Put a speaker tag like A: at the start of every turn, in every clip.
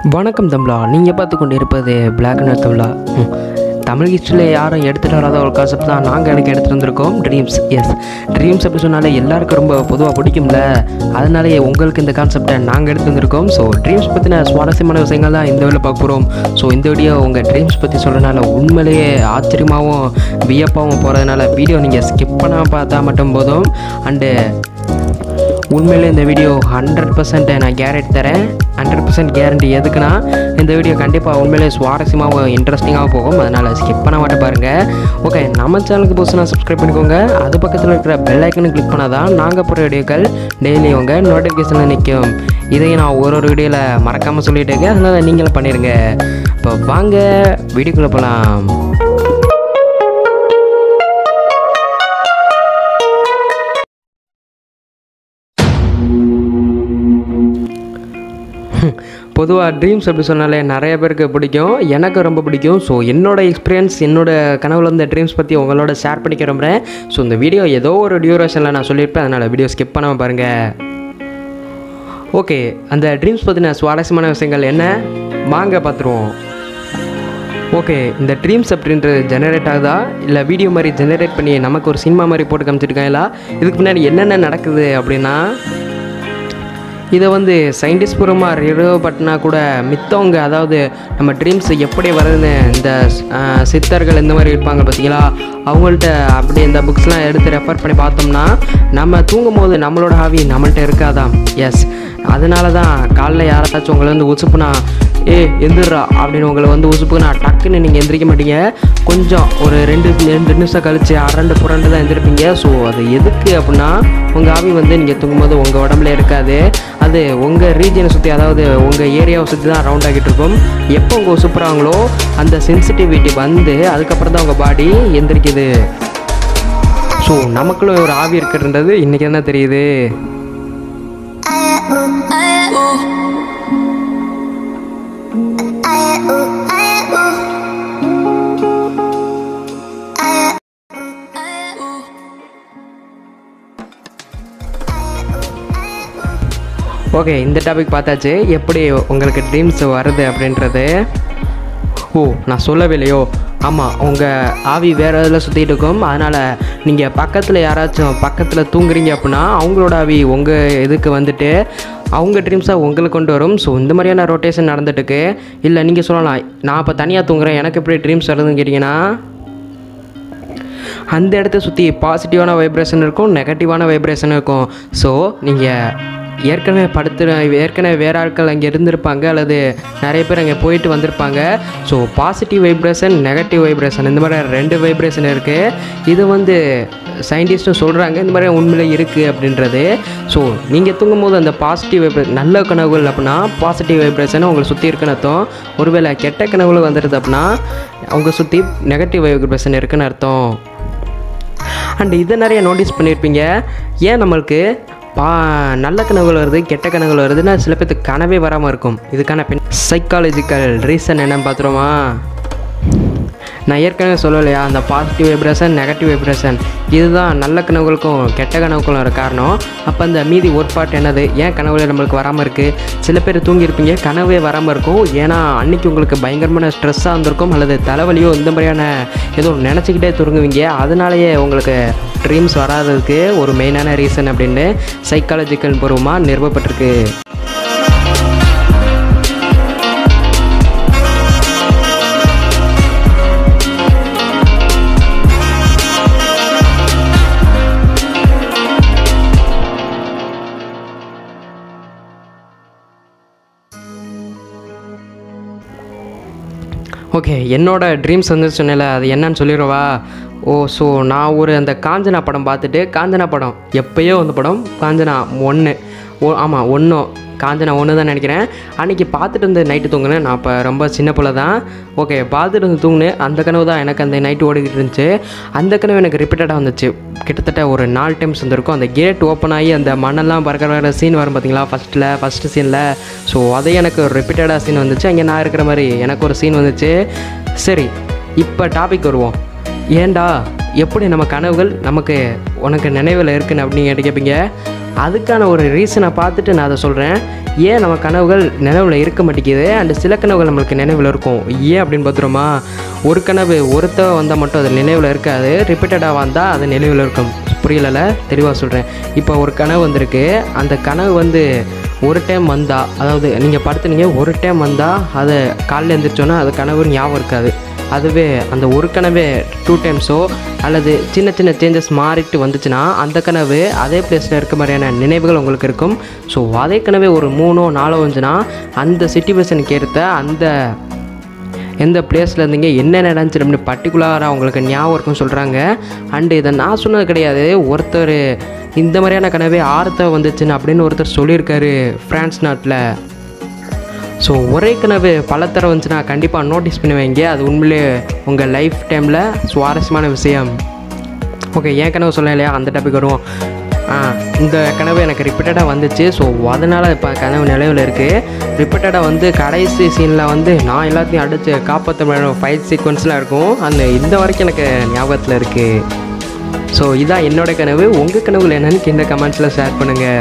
A: வணக்கம் தமிழா நீங்கள் பார்த்து கொண்டு இருப்பது பிளாக் அண்ட் தமிழா ம். தமிழ் ஹிஸ்ட்ரியில் யாரும் எடுத்துகிட்டு வராத ஒரு கான்செப்ட் தான் நாங்கள் எனக்கு எடுத்துகிட்டு வந்திருக்கோம் ட்ரீம்ஸ் எஸ் ட்ரீம்ஸ் அப்படி சொன்னாலே எல்லாருக்கும் ரொம்ப பொதுவாக பிடிக்கும்ல அதனாலேயே உங்களுக்கு இந்த கான்செப்டை நாங்கள் எடுத்து வந்திருக்கோம் ஸோ ட்ரீம்ஸ் பற்றின சுவாரஸ்யமான விஷயங்கள் தான் இந்த வீடியோ பார்க்க போகிறோம் ஸோ இந்த வீடியோ உங்கள் ட்ரீம்ஸ் பற்றி சொல்கிறனால உண்மையிலேயே ஆச்சரியமாகவும் வியப்பாகவும் போகிறதுனால வீடியோ நீங்கள் ஸ்கிப் பண்ணாமல் பார்த்தா மட்டும் போதும் அண்டு உண்மையிலே இந்த வீடியோ ஹண்ட்ரட் பர்சன்ட் நான் கேரண்டி தரேன் ஹண்ட்ரட் பர்சன்ட் கேரண்டி எதுக்குன்னா இந்த வீடியோ கண்டிப்பாக உண்மையிலே சுவாரஸ்யமாகவும் இன்ட்ரெஸ்டிங்காக போகும் அதனால் ஸ்கிப் பண்ண மாட்டேன் பாருங்கள் ஓகே நம்ம சேனலுக்கு புதுசுனா சப்ஸ்கிரைப் பண்ணிக்கோங்க அது பக்கத்தில் இருக்கிற பெல் ஐக்கனை கிளிக் பண்ணால் தான் நாங்கள் போகிற வீடியோக்கள் டெய்லி உங்கள் நோட்டிஃபிகேஷனில் நிற்கும் இதையும் நான் ஒரு ஒரு வீடியோவில் மறக்காமல் சொல்லிட்டு இருக்கேன் அதனால் நீங்களும் பண்ணிடுங்க இப்போ வாங்க வீடியோக்குள்ளே போகலாம் பொதுவாக ட்ரீம்ஸ் அப்படி சொன்னாலே நிறைய பேருக்கு பிடிக்கும் எனக்கு ரொம்ப பிடிக்கும் ஸோ என்னோட எக்ஸ்பீரியன்ஸ் என்னோட கனவுல இருந்த ட்ரீம்ஸ் பற்றி உங்களோட ஷேர் பண்ணிக்க விரும்புகிறேன் ஸோ இந்த வீடியோ ஏதோ ஒரு டியூரேஷனில் நான் சொல்லியிருப்பேன் அதனால் வீடியோ ஸ்கிப் பண்ணாமல் பாருங்கள் ஓகே அந்த ட்ரீம்ஸ் பற்றின சுவாரஸ்யமான விஷயங்கள் என்ன வாங்க பார்த்துருவோம் ஓகே இந்த ட்ரீம்ஸ் அப்படின்றது ஜெனரேட் ஆகுதா இல்லை வீடியோ மாதிரி ஜெனரேட் பண்ணி நமக்கு ஒரு சினிமா மாதிரி போட்டு காமிச்சிருக்காங்களா இதுக்கு முன்னாடி என்னென்ன நடக்குது அப்படின்னா இதை வந்து சயின்டிஸ்ட் பூர்வமாக ரிலோ பட்டினா கூட மித்தவங்க அதாவது நம்ம ட்ரீம்ஸ் எப்படி வருதுன்னு இந்த ஆஹ், சித்தர்கள் இந்த மாதிரி இருப்பாங்க பார்த்தீங்களா அவங்கள்ட்ட அப்படி இந்த புக்ஸ்லாம் எடுத்து ரெஃபர் பண்ணி பார்த்தோம்னா நம்ம தூங்கும் போது நம்மளோட ஹாவி நம்மள்ட்ட இருக்காதாம் எஸ் அதனால தான் காலைல யாராச்சும் உங்களை வந்து உசுப்புனா ஏ எந்திரா அப்படின்னு உங்களை வந்து உசுப்புனா டக்குன்னு நீங்கள் எந்திரிக்க மாட்டீங்க கொஞ்சம் ஒரு ரெண்டு ரெண்டு நிமிஷம் கழிச்சு அரண்டு புரண்டு தான் எந்திருப்பீங்க ஸோ அது எதுக்கு அப்படின்னா உங்கள் ஆவி வந்து நீங்கள் தூங்கும்போது உங்கள் உடம்புல இருக்காது அது உங்கள் ரீஜனை சுற்றி அதாவது உங்கள் ஏரியாவை சுற்றி தான் ரவுண்ட் ஆகிட்டு இருக்கும் எப்போ உங்கள் உசுப்புறாங்களோ அந்த சென்சிட்டிவிட்டி வந்து அதுக்கப்புறம் தான் உங்கள் பாடி எந்திரிக்குது ஸோ நமக்குள்ள ஒரு ஆவி இருக்குன்றது இன்றைக்கி தான் தெரியுது ஓகே இந்த டாபிக் பார்த்தாச்சு எப்படி உங்களுக்கு ட்ரீம்ஸ் வருது அப்படின்றது ஓ நான் சொல்லவே இல்லையோ ஆமாம் உங்கள் ஆவி வேறு இதில் சுற்றிட்டு இருக்கும் அதனால் நீங்கள் பக்கத்தில் யாராச்சும் பக்கத்தில் தூங்குறீங்க அப்படின்னா அவங்களோட ஆவி உங்கள் இதுக்கு வந்துட்டு அவங்க ட்ரீம்ஸை உங்களுக்கு கொண்டு வரும் ஸோ இந்த மாதிரியான ரொட்டேஷன் நடந்துட்டுருக்கு இல்லை நீங்கள் சொல்லலாம் நான் இப்போ தனியாக தூங்குறேன் எனக்கு எப்படி ட்ரீம்ஸ் வருதுன்னு கேட்டிங்கன்னா அந்த இடத்த சுற்றி பாசிட்டிவான வைப்ரேஷன் இருக்கும் நெகட்டிவான வைப்ரேஷன் இருக்கும் ஸோ நீங்கள் ஏற்கனவே படுத்து ஏற்கனவே வேற ஆட்கள் அங்கே இருந்திருப்பாங்க அல்லது நிறைய பேர் அங்கே போயிட்டு வந்திருப்பாங்க so positive vibration negative vibration இந்த மாதிரி ரெண்டு வைப்ரேஷன் இருக்குது இது வந்து சயின்டிஸ்ட்டும் சொல்கிறாங்க இந்த மாதிரி உண்மையில இருக்குது அப்படின்றது ஸோ நீங்கள் தூங்கும் போது அந்த பாசிட்டிவ் வைப்ரேஷன் நல்ல கனவுகள் அப்படின்னா பாசிட்டிவ் வைப்ரேஷன் உங்களை சுற்றி இருக்குன்னு அர்த்தம் ஒருவேளை கெட்ட கனவுகள் வந்துடுது அப்படின்னா அவங்க சுற்றி நெகட்டிவ் வைப்ரேஷன் இருக்குன்னு அர்த்தம் அண்ட் இதை நிறைய நோட்டீஸ் பண்ணியிருப்பீங்க ஏன் நம்மளுக்கு பா நல்ல கனவுகள் வருது கெட்ட கனவுகள் வருதுன்னா சில பேர்த்துக்கு கனவே வராமல் இருக்கும் இதுக்கான பின் சைக்காலஜிக்கல் ரீசன் என்னன்னு பார்த்துருமா நான் ஏற்கனவே சொல்லலையா அந்த பாசிட்டிவ் வைப்ரேஷன் நெகட்டிவ் வைப்ரேஷன் இதுதான் நல்ல கனவுகளுக்கும் கெட்ட கனவுகளுக்கும் ஒரு காரணம் அப்போ அந்த மீதி ஒரு பாட்டு என்னது ஏன் கனவுல நம்மளுக்கு வராமல் இருக்குது சில பேர் தூங்கியிருப்பீங்க கனவே வராமல் இருக்கும் ஏன்னா அன்னைக்கு உங்களுக்கு பயங்கரமான ஸ்ட்ரெஸ்ஸாக இருந்திருக்கும் அல்லது தலைவலியோ இந்த மாதிரியான ஏதோ நினச்சிக்கிட்டே தூங்குவீங்க அதனாலேயே உங்களுக்கு ட்ரீம்ஸ் வராததுக்கு ஒரு மெயினான ரீசன் அப்படின்னு சைக்காலஜிக்கல் பூர்வமாக நிறுவப்பட்டிருக்கு ஓகே என்னோட ட்ரீம்ஸ் வந்து சொன்னேன்ல அது என்னன்னு சொல்லிடுவா ஓ ஸோ நான் ஒரு அந்த காஞ்சனா படம் பார்த்துட்டு காஞ்சனா படம் எப்பயோ வந்த படம் காஞ்சனா ஒன்று ஓ ஆமாம் ஒன்றும் காஞ்சனா ஒன்று தான் நினைக்கிறேன் அன்றைக்கி பார்த்துட்டு இருந்து நைட்டு தூங்குனேன் நான் இப்போ ரொம்ப சின்ன பிள்ளை தான் ஓகே பார்த்துட்டு இருந்து தூங்குனேன் அந்த கனவு தான் எனக்கு அந்த நைட்டு ஓடிக்கிட்டு இருந்துச்சு அந்த கனவு எனக்கு ரிப்பீட்டடாக வந்துச்சு கிட்டத்தட்ட ஒரு நாலு டைம்ஸ் வந்திருக்கும் அந்த கேட் ஓப்பன் ஆகி அந்த மண்ணெல்லாம் பறக்கிற சீன் வரும் பார்த்தீங்களா ஃபஸ்ட்டில் ஃபஸ்ட்டு சீனில் ஸோ அதே எனக்கு ஒரு ரிப்பீட்டடாக சீன் வந்துச்சு அங்கே நான் இருக்கிற மாதிரி எனக்கு ஒரு சீன் வந்துச்சு சரி இப்போ டாபிக் வருவோம் ஏன்டா எப்படி நம்ம கனவுகள் நமக்கு உனக்கு நினைவில் இருக்குன்னு அப்படின்னு கேட்டு கேட்பீங்க அதுக்கான ஒரு ரீசனை பார்த்துட்டு நான் அதை சொல்கிறேன் ஏன் நம்ம கனவுகள் நினைவில் இருக்க மாட்டேங்குது அண்ட் சில கனவுகள் நம்மளுக்கு நினைவில் இருக்கும் ஏன் அப்படின்னு பார்த்துருமா ஒரு கனவு ஒருத்த வந்தால் மட்டும் அது நினைவில் இருக்காது ரிப்பீட்டடாக வந்தால் அது நினைவில் இருக்கும் புரியலை தெளிவாக சொல்கிறேன் இப்போ ஒரு கனவு வந்திருக்கு அந்த கனவு வந்து ஒரு டைம் வந்தால் அதாவது நீங்கள் படுத்துனீங்க ஒரு டைம் வந்தால் அதை காலையில் எழுந்திரிச்சோன்னா அது கனவு ஞாபகம் இருக்காது அதுவே அந்த ஒரு கனவே டூ டைம்ஸோ அல்லது சின்ன சின்ன சேஞ்சஸ் மாறிட்டு வந்துச்சுன்னா அந்த கனவு அதே பிளேஸில் இருக்க மாதிரியான நினைவுகள் உங்களுக்கு இருக்கும் ஸோ அதே கனவே ஒரு மூணோ நாலோ வந்துச்சுன்னா அந்த சுச்சுவேஷனுக்கு ஏற்ற அந்த எந்த பிளேஸில் இருந்தீங்க என்ன நடந்துச்சு அப்படின்னு பர்டிகுலராக உங்களுக்கு ஞாபகம் இருக்கும்னு சொல்கிறாங்க அண்டு இதை நான் சொன்னது கிடையாது ஒருத்தர் இந்த மாதிரியான கனவே ஆர்த்த வந்துச்சுன்னு அப்படின்னு ஒருத்தர் சொல்லியிருக்காரு ஃப்ரான்ஸ் நாட்டில் ஸோ ஒரே கனவு பல தடவை வந்துச்சுன்னா கண்டிப்பாக நோட்டீஸ் பண்ணி வைங்க அது உண்மையிலே உங்கள் லைஃப் டைமில் சுவாரஸ்யமான விஷயம் ஓகே என் கனவு சொல்ல இல்லையா அந்த டாபிக் வரும் ஆ இந்த கனவு எனக்கு ரிப்பீட்டடாக வந்துச்சு ஸோ அதனால் இப்போ கனவு நிலைவில் இருக்குது ரிப்பீட்டடாக வந்து கடைசி சீனில் வந்து நான் எல்லாத்தையும் அடித்து காப்பாற்ற ஃபைட் சீக்வன்ஸ்லாம் இருக்கும் அந்த இந்த வரைக்கும் எனக்கு ஞாபகத்தில் இருக்குது ஸோ இதான் என்னோட கனவு உங்கள் கனவுகள் என்னன்னு கீழே கமெண்ட்ஸில் ஷேர் பண்ணுங்கள்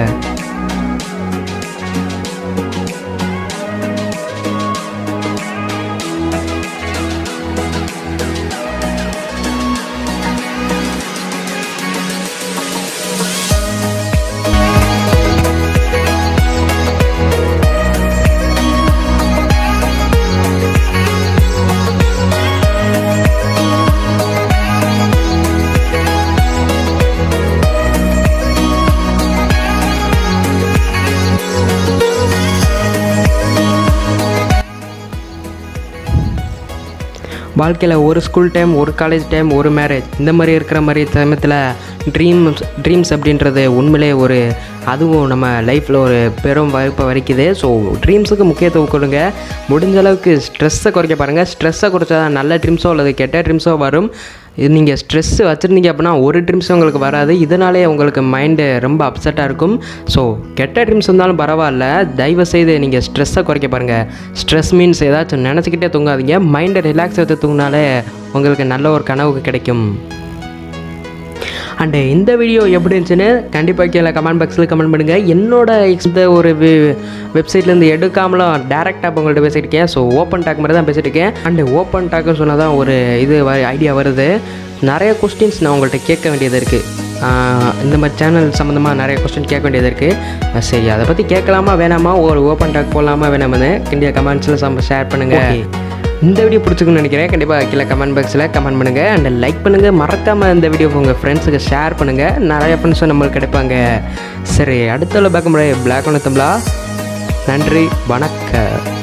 A: வாழ்க்கையில் ஒரு ஸ்கூல் டைம் ஒரு காலேஜ் டைம் ஒரு மேரேஜ் இந்த மாதிரி இருக்கிற மாதிரி சமயத்தில் ட்ரீம்ஸ் ட்ரீம்ஸ் அப்படின்றது உண்மையிலே ஒரு அதுவும் நம்ம லைஃப்பில் ஒரு பெரும் வாய்ப்பை வரைக்குது ஸோ ட்ரீம்ஸுக்கு முக்கியத்துவம் கொடுங்க முடிஞ்ச அளவுக்கு ஸ்ட்ரெஸ்ஸை குறைக்க பாருங்கள் ஸ்ட்ரெஸ்ஸை குறைச்சா தான் நல்ல ட்ரீம்ஸோ அல்லது கெட்ட ட்ரீம்ஸோ வரும் இது நீங்கள் ஸ்ட்ரெஸ் வச்சுருந்தீங்க அப்படின்னா ஒரு ட்ரீம்ஸும் உங்களுக்கு வராது இதனாலே உங்களுக்கு மைண்டு ரொம்ப அப்செட்டாக இருக்கும் ஸோ கெட்ட ட்ரீம்ஸ் இருந்தாலும் பரவாயில்ல தயவு செய்து நீங்கள் ஸ்ட்ரெஸ்ஸை குறைக்க பாருங்கள் ஸ்ட்ரெஸ் மீன்ஸ் ஏதாச்சும் நினச்சிக்கிட்டே தூங்காதீங்க மைண்டை ரிலாக்ஸ் எடுத்து தூங்கினாலே உங்களுக்கு நல்ல ஒரு கனவு கிடைக்கும் அண்டு இந்த வீடியோ எப்படி இருந்துச்சுன்னு கண்டிப்பாக கீழே கமெண்ட் பாக்ஸில் கமெண்ட் பண்ணுங்கள் என்னோட இந்த ஒரு வெப்சைட்லேருந்து எடுக்காமலும் டேரெக்டாக உங்கள்கிட்ட பேசியிருக்கேன் ஸோ ஓப்பன் டாக் மாதிரி தான் பேசிட்டு இருக்கேன் அண்டு ஓப்பன் டாக்னு சொன்னால் தான் ஒரு இது ஐடியா வருது நிறைய கொஸ்டின்ஸ் நான் உங்கள்கிட்ட கேட்க வேண்டியது இருக்குது இந்த மாதிரி சேனல் சம்மந்தமாக நிறைய கொஸ்டின் கேட்க வேண்டியது இருக்குது சரி அதை பற்றி கேட்கலாமா வேணாமா ஒரு ஓப்பன் டாக் போகலாமா வேணாமான்னு கண்டிப்பாக கமெண்ட்ஸில் சம் ஷேர் பண்ணுங்கள் இந்த வீடியோ பிடிச்சிக்குன்னு நினைக்கிறேன் கண்டிப்பாக கீழே கமெண்ட் பாக்ஸில் கமெண்ட் பண்ணுங்கள் அண்ட் லைக் பண்ணுங்கள் மறக்காமல் இந்த வீடியோ உங்கள் ஃப்ரெண்ட்ஸுக்கு ஷேர் பண்ணுங்கள் நிறைய ஃப்ரெண்ட்ஸும் நம்மளுக்கு கிடைப்பாங்க சரி அடுத்த உள்ள பார்க்க முடியாது பிளாக் ஒன்று தம்பளா நன்றி வணக்கம்